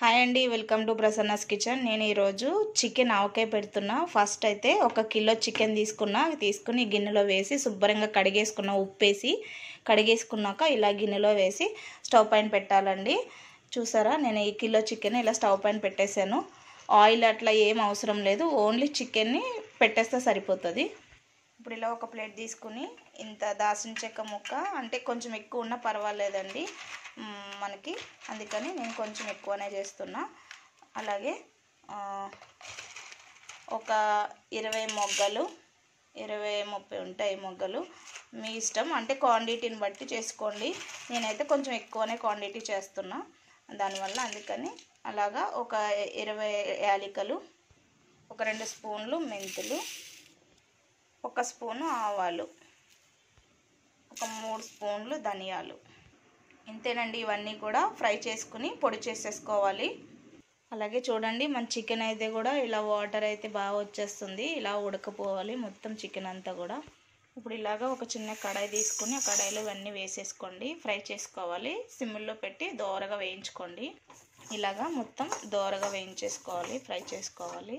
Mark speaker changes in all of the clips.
Speaker 1: hi అండి welcome to Prasanna's kitchen నేను ఈరోజు చికెన్ ఆవకాయ పెడుతున్నా ఫస్ట్ అయితే ఒక కిలో చికెన్ తీసుకున్నా తీసుకుని గిన్నెలో వేసి శుభ్రంగా కడిగేసుకున్న ఉప్పేసి కడిగేసుకున్నాక ఇలా గిన్నెలో వేసి స్టవ్ పైన పెట్టాలండి చూసారా నేను ఈ కిలో చికెన్ ఇలా స్టవ్ పైన పెట్టేశాను ఆయిల్ అట్లా ఏం అవసరం లేదు ఓన్లీ చికెన్ని పెట్టేస్తే సరిపోతుంది ఇప్పుడు ఇలా ఒక ప్లేట్ తీసుకుని ఇంత దాసిన చెక్క ముక్క అంటే కొంచెం ఎక్కువ ఉన్నా పర్వాలేదండి మ్, మనకి అందుకని నేను కొంచెం ఎక్కువనే చేస్తున్నా అలాగే ఆ, ఒక ఇరవై మొగ్గలు ఇరవై ముప్పై ఉంటాయి మొగ్గలు మీ ఇష్టం అంటే క్వాంటిటీని బట్టి చేసుకోండి నేనైతే కొంచెం ఎక్కువనే క్వాంటిటీ చేస్తున్నా దానివల్ల అందుకని అలాగా ఒక ఇరవై యాలికలు ఒక రెండు స్పూన్లు మెంతులు ఒక స్పూను ఆవాలు ఒక మూడు స్పూన్లు ధనియాలు ఇంతేనండి ఇవన్నీ కూడా ఫ్రై చేసుకుని పొడి చేసేసుకోవాలి అలాగే చూడండి మన చికెన్ అయితే కూడా ఇలా వాటర్ అయితే బాగా వచ్చేస్తుంది ఇలా ఉడకపోవాలి మొత్తం చికెన్ అంతా కూడా ఇప్పుడు ఇలాగా ఒక చిన్న కడాయి తీసుకుని ఆ కడాయిలో ఇవన్నీ వేసేసుకోండి ఫ్రై చేసుకోవాలి సిమ్లో పెట్టి దోరగా వేయించుకోండి ఇలాగా మొత్తం దోరగా వేయించేసుకోవాలి ఫ్రై చేసుకోవాలి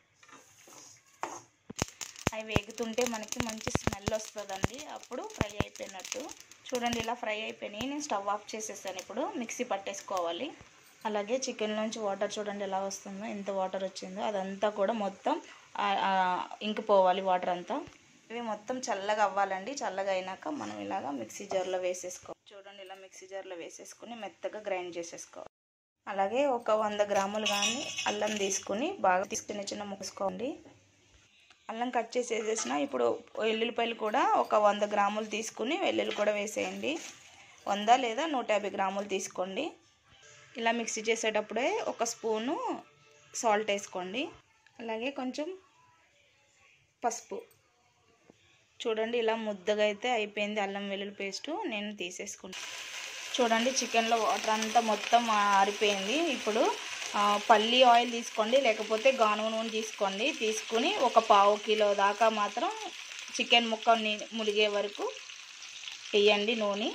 Speaker 1: అవి వేగుతుంటే మనకి మంచి స్మెల్ వస్తుందండి అప్పుడు ఫ్రై అయిపోయినట్టు చూడండి ఇలా ఫ్రై అయిపోయినాయి నేను స్టవ్ ఆఫ్ చేసేసాను ఇప్పుడు మిక్సీ పట్టేసుకోవాలి అలాగే చికెన్ నుంచి వాటర్ చూడండి ఎలా వస్తుందో ఎంత వాటర్ వచ్చిందో అదంతా కూడా మొత్తం ఆ- ఆ ఇంకిపోవాలి వాటర్ అంతా ఇవి మొత్తం చల్లగా అవ్వాలండి చల్లగా అయినాక మనం ఇలాగా మిక్సీ జార్లో వేసేసుకో చూడండి ఇలా మిక్సీ జార్లో వేసేసుకుని మెత్తగా గ్రైండ్ చేసేసుకోవాలి అలాగే ఒక వంద గ్రాములు కానీ అల్లం తీసుకుని బాగా తీసుకుని చిన్న ముసుకోండి అల్లం కట్ చేసి వేసేసిన ఇప్పుడు వెల్లుల్లిపాయలు కూడా ఒక వంద గ్రాములు తీసుకుని వెల్లుల్లి కూడా వేసేయండి వంద లేదా నూట యాభై గ్రాములు తీసుకోండి ఇలా మిక్సీ చేసేటప్పుడే ఒక స్పూను సాల్ట్ వేసుకోండి అలాగే కొంచెం పసుపు చూడండి ఇలా ముద్దగా అయితే అయిపోయింది అల్లం వెల్లుల్లి పేస్టు నేను తీసేసుకుంటాను చూడండి చికెన్లో వాటర్ అంతా మొత్తం ఆరిపోయింది ఇప్పుడు ఆ, పల్లి ఆయిల్ తీసుకోండి లేకపోతే గానుగ నూనె తీసుకోండి తీసుకుని ఒక పావు కిలో దాకా మాత్రం చికెన్ ముక్క ని- ములిగే వరకు వేయండి నూనె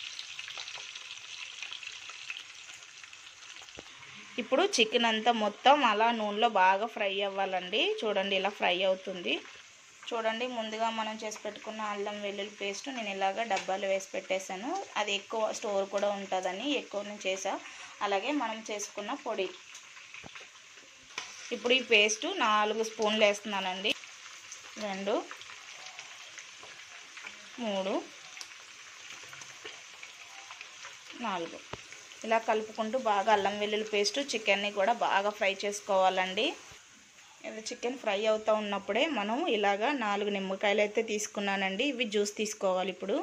Speaker 1: ఇప్పుడు చికెన్ అంతా మొత్తం అలా నూనెలో బాగా ఫ్రై అవ్వాలండి చూడండి ఇలా ఫ్రై అవుతుంది చూడండి ముందుగా మనం చేసి పెట్టుకున్న అల్లం వెల్లుల్లి పేస్ట్ నేను ఇలాగ డబ్బాలో వేసి పెట్టేశాను అది ఎక్కువ స్టోర్ కూడా ఉంటుందని ఎక్కువ నేను చేసా అలాగే మనం చేసుకున్న పొడి ఇప్పుడు ఈ పేస్ట్ నాలుగు స్పూన్లు వేస్తున్నానండి రెండు మూడు నాలుగు ఇలా కలుపుకుంటూ బాగా అల్లం వెల్లుల్లి పేస్ట్ చికెన్ని కూడా బాగా ఫ్రై చేసుకోవాలండి ఇది చికెన్ ఫ్రై అవుతూ ఉన్నప్పుడే మనం ఇలాగా నాలుగు నిమ్మకాయలు అయితే తీసుకున్నానండి ఇవి జ్యూస్ తీసుకోవాలి ఇప్పుడు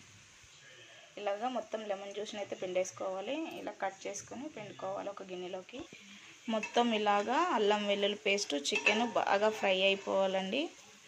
Speaker 1: ఇలాగా మొత్తం లెమన్ జ్యూస్ని అయితే పిండేసుకోవాలి ఇలా కట్ చేసుకొని పిండుకోవాలి ఒక గిన్నెలోకి మొత్తం ఇలాగా అల్లం వెల్లుల్లి పేస్ట్ చికెన్ బాగా ఫ్రై అయిపోవాలండి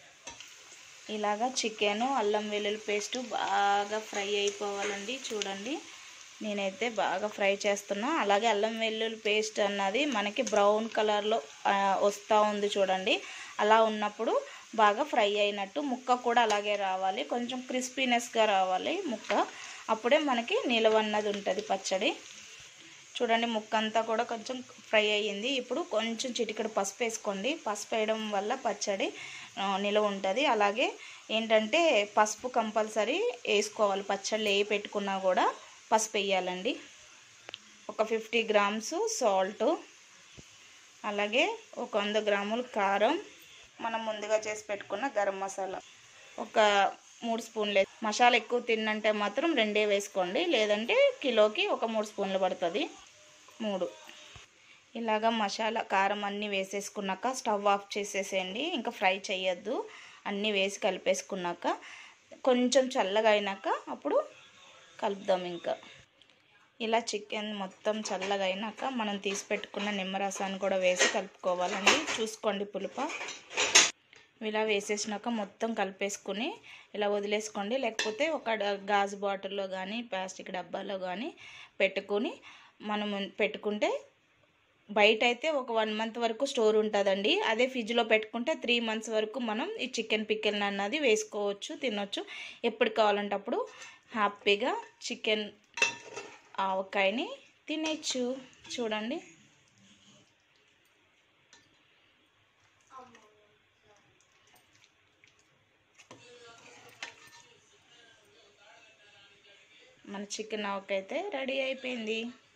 Speaker 1: ఇలాగా చికెన్ అల్లం వెల్లుల్లి పేస్ట్ బాగా ఫ్రై అయిపోవాలండి చూడండి నేనైతే బాగా ఫ్రై చేస్తున్నా అలాగే అల్లం వెల్లుల్లి పేస్ట్ అన్నది మనకి బ్రౌన్ కలర్లో వస్తూ ఉంది చూడండి అలా ఉన్నప్పుడు బాగా ఫ్రై అయినట్టు ముక్క కూడా అలాగే రావాలి కొంచెం క్రిస్పీనెస్గా రావాలి ముక్క అప్పుడే మనకి నిలవన్నది ఉంటుంది పచ్చడి చూడండి ముక్క అంతా కూడా కొంచెం ఫ్రై అయ్యింది ఇప్పుడు కొంచెం చిటికెడు పసుపు వేసుకోండి పసుపు వేయడం వల్ల పచ్చడి ఆ, నిలవ ఉంటుంది అలాగే ఏంటంటే పసుపు కంపల్సరీ వేసుకోవాలి పచ్చళ్ళు ఏ పెట్టుకున్నా కూడా పసుపు వేయాలండి ఒక ఫిఫ్టీ గ్రామ్స్ సాల్ట్ అలాగే ఒక వంద గ్రాములు కారం మనం ముందుగా చేసి పెట్టుకున్న గరం మసాలా ఒక మూడు స్పూన్లు మసాలా ఎక్కువ తిన్నంటే మాత్రం రెండే వేసుకోండి లేదంటే కిలోకి ఒక మూడు స్పూన్లు పడుతుంది మూడు ఇలాగ మసాలా కారం అన్నీ వేసేసుకున్నాక స్టవ్ ఆఫ్ చేసేసేయండి ఇంకా ఫ్రై చేయొద్దు అన్నీ వేసి కలిపేసుకున్నాక కొంచెం చల్లగా అయినాక అప్పుడు కలుపుదాం ఇంకా ఇలా చికెన్ మొత్తం చల్లగా అయినాక మనం తీసి పెట్టుకున్న నిమ్మరసాన్ని కూడా వేసి కలుపుకోవాలండి చూసుకోండి పులుప ఇలా వేసేసినాక మొత్తం కలిపేసుకుని ఇలా వదిలేసుకోండి లేకపోతే ఒక డ- గాజు బాటిల్లో కానీ ప్లాస్టిక్ డబ్బాలో కానీ పెట్టుకుని మనం పెట్టుకుంటే బయట అయితే ఒక వన్ మంత్ వరకు స్టోర్ ఉంటుందండి అదే ఫ్రిడ్జ్లో పెట్టుకుంటే త్రీ మంత్స్ వరకు మనం ఈ చికెన్ పికెల్ అన్నది వేసుకోవచ్చు తినొచ్చు ఎప్పుడు కావాలంటే అప్పుడు హ్యాపీగా చికెన్ ఆవకాయని తినేచ్చు చూడండి మన చికెన్ ఆవక అయితే రెడీ అయిపోయింది